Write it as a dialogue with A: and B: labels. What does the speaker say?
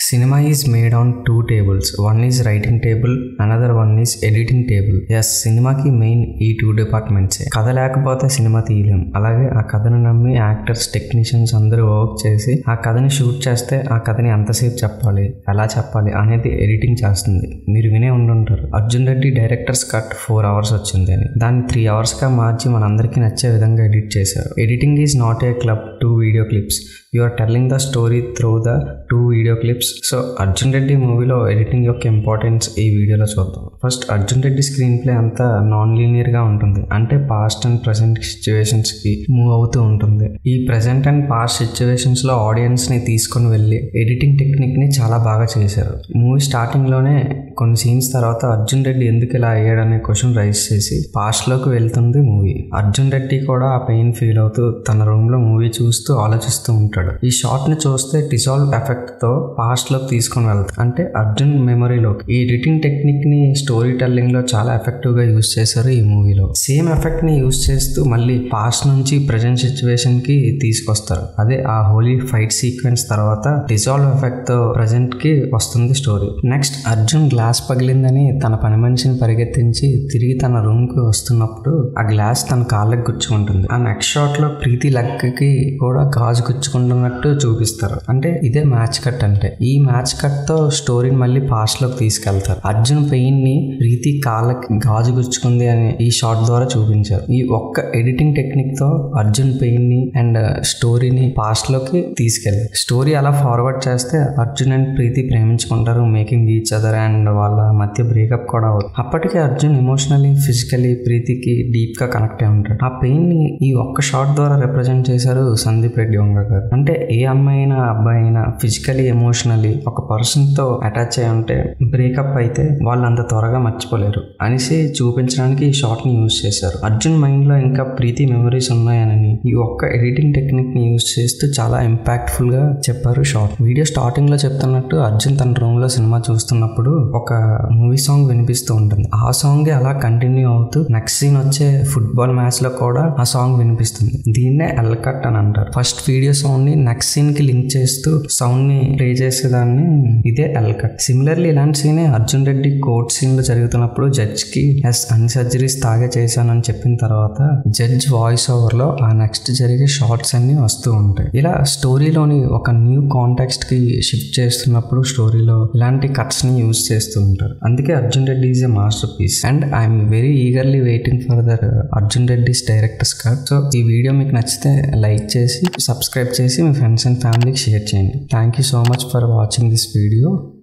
A: Cinema is made on two tables. One is writing table, another one is editing table. ఎస్ సినిమాకి main ఈ two డిపార్ట్మెంట్సే కథ లేకపోతే సినిమా తీయలేం అలాగే ఆ కథను నమ్మి యాక్టర్స్ టెక్నీషియన్స్ అందరూ వర్క్ చేసి ఆ కథని షూట్ చేస్తే ఆ కథని ఎంతసేపు చెప్పాలి ఎలా చెప్పాలి అనేది ఎడిటింగ్ చేస్తుంది మీరు వినే ఉండుంటారు Arjun Reddy directors cut four hours వచ్చింది అని దాన్ని త్రీ అవర్స్గా మార్చి మనందరికీ నచ్చే విధంగా ఎడిట్ చేశారు editing is not a club two video clips you are telling the story through the two video clips so Arjun Reddy మూవీలో ఎడిటింగ్ యొక్క ఇంపార్టెన్స్ ఈ వీడియోలో చూద్దాం first Arjun Reddy screenplay అంతా నాన్ లీనియర్గా ఉంటుంది అంటే పాస్ట్ అండ్ ప్రజెంట్ సిచ్యువేషన్స్కి మూవ్ అవుతూ ఉంటుంది ఈ ప్రజెంట్ అండ్ పాస్ట్ సిచ్యువేషన్స్లో ఆడియన్స్ని తీసుకొని వెళ్ళి ఎడిటింగ్ టెక్నిక్ని చాలా బాగా చేశారు మూవీ స్టార్టింగ్లోనే కొన్ని సీన్స్ తర్వాత అర్జున్ రెడ్డి ఎందుకు ఇలా అయ్యాడనే క్వశ్చన్ రైజ్ చేసి పాస్ట్లోకి వెళ్తుంది మూవీ అర్జున్ రెడ్డి కూడా ఆ పెయిన్ ఫీల్ అవుతూ తన రూమ్లో మూవీ చూస్తూ ఆలోచిస్తూ ఉంటాడు ఈ షార్ట్ ని చూస్తే డిసాల్వ్ ఎఫెక్ట్ తో పాస్ట్ లోకి తీసుకొని వెళ్తాడు అంటే అర్జున్ మెమరీలోకి ఈ ఎడిటింగ్ టెక్నిక్ ని స్టోరీ టెల్లింగ్ లో చాలా ఎఫెక్టివ్ గా యూజ్ చేశారు ఈ మూవీలో సేమ్ ఎఫెక్ట్ ని యూజ్ చేస్తూ మళ్ళీ పాస్ట్ నుంచి ప్రజెంట్ సిచ్యువేషన్ కి తీసుకొస్తారు అదే ఆ హోలీ ఫైట్ సీక్వెన్స్ తర్వాత డిసాల్వ్ ఎఫెక్ట్ తో ప్రజెంట్ కి వస్తుంది స్టోరీ నెక్స్ట్ అర్జున్ గ్లాస్ పగిలిందని తన పని మనిషిని పరిగెత్తించి తిరిగి తన రూమ్ కి వస్తున్నప్పుడు ఆ గ్లాస్ తన కాళ్ళకి గుచ్చుకుంటుంది ఆ నెక్స్ట్ షాట్ లో ప్రీతి లెక్కకి కూడా గాజు గుచ్చుకుంటున్నట్టు చూపిస్తారు అంటే ఇదే మ్యాచ్ కట్ అంటే ఈ మ్యాచ్ కట్ తో స్టోరీని మళ్ళీ పాస్ట్ లోకి తీసుకెళ్తారు అర్జున్ పెయిన్ ని ప్రీతి కాళ్ళకి గాజు గుచ్చుకుంది అని ఈ షాట్ ద్వారా చూపించారు ఈ ఒక్క ఎడిటింగ్ టెక్నిక్ తో అర్జున్ పెయిన్ ని అండ్ స్టోరీని పాస్ట్ లోకి తీసుకెళ్ళి స్టోరీ అలా ఫార్వర్డ్ చేస్తే అర్జున్ అండ్ ప్రీతి ప్రేమించుకుంటారు మేకింగ్ ఈచ్ అదర్ అండ్ వాళ్ళ మధ్య బ్రేకప్ కూడా అవుతుంది అప్పటికే అర్జున్ ఎమోషనలీ ఫిజికలీ ప్రీతికి డీప్ గా కనెక్ట్ అయి ఉంటాడు ఆ పెయిన్ ని ఈ ఒక్క షాట్ ద్వారా రిప్రజెంట్ చేశారు సందీప్ రెడ్డి వంగ గారు అంటే ఏ అమ్మాయి అయినా అబ్బాయి అయినా ఫిజికలీ ఎమోషనలీ ఒక పర్సన్ తో అటాచ్ అయి ఉంటే బ్రేకప్ అయితే వాళ్ళు అంత త్వరగా మర్చిపోలేరు అనేసి చూపించడానికి ఈ షాట్ ని యూజ్ చేశారు అర్జున్ మైండ్ లో ఇంకా ప్రీతి మెమరీస్ ఉన్నాయని ఈ ఒక్క ఎడిటింగ్ టెక్నిక్ ని యూజ్ చేస్తూ చాలా ఇంపాక్ట్ఫుల్ గా చెప్పారు షార్ట్ వీడియో స్టార్టింగ్ లో చెప్తున్నట్టు అర్జున్ తన రూమ్ లో సినిమా చూస్తున్నప్పుడు ఒక మూవీ సాంగ్ వినిపిస్తూ ఉంటుంది ఆ సాంగ్ అలా కంటిన్యూ అవుతూ నెక్స్ట్ సీన్ వచ్చే ఫుట్బాల్ మ్యాచ్ లో కూడా ఆ సాంగ్ వినిపిస్తుంది దీన్నే ఎల్కట్ అని అంటారు ఫస్ట్ వీడియో సౌండ్ ని నెక్స్ట్ సీన్ కి లింక్ చేస్తూ సౌండ్ ని ప్లే చేసేదాన్ని ఇదే ఎల్కట్ సిమిలర్లీ ఇలాంటి సీనే అర్జున్ రెడ్డి కోర్ట్ సీన్ లో జరుగుతున్నప్పుడు జడ్జ్ కి ఎస్ అన్ని సర్జరీస్ తాగే చేశానని చెప్పిన తర్వాత జడ్జ్ వాయిస్ ఓవర్ లో ఆ నెక్స్ట్ జరిగే షార్ట్స్ అన్ని వస్తూ ఉంటాయి ఇలా స్టోరీలోని ఒక న్యూ కాంటెక్స్ట్ కి షిఫ్ట్ చేస్తున్నప్పుడు స్టోరీలో ఇలాంటి కట్స్ ని యూజ్ చేస్తూ ఉంటారు అందుకే Arjun Reddy is a masterpiece and I'm very eagerly waiting for the Arjun Reddy's directors cut so ఈ వీడియో మీకు నచ్చితే లైక్ చేసి సబ్స్క్రైబ్ చేసి మీ ఫ్రెండ్స్ అండ్ ఫ్యామిలీకి షేర్ చేయండి thank you so much for watching this video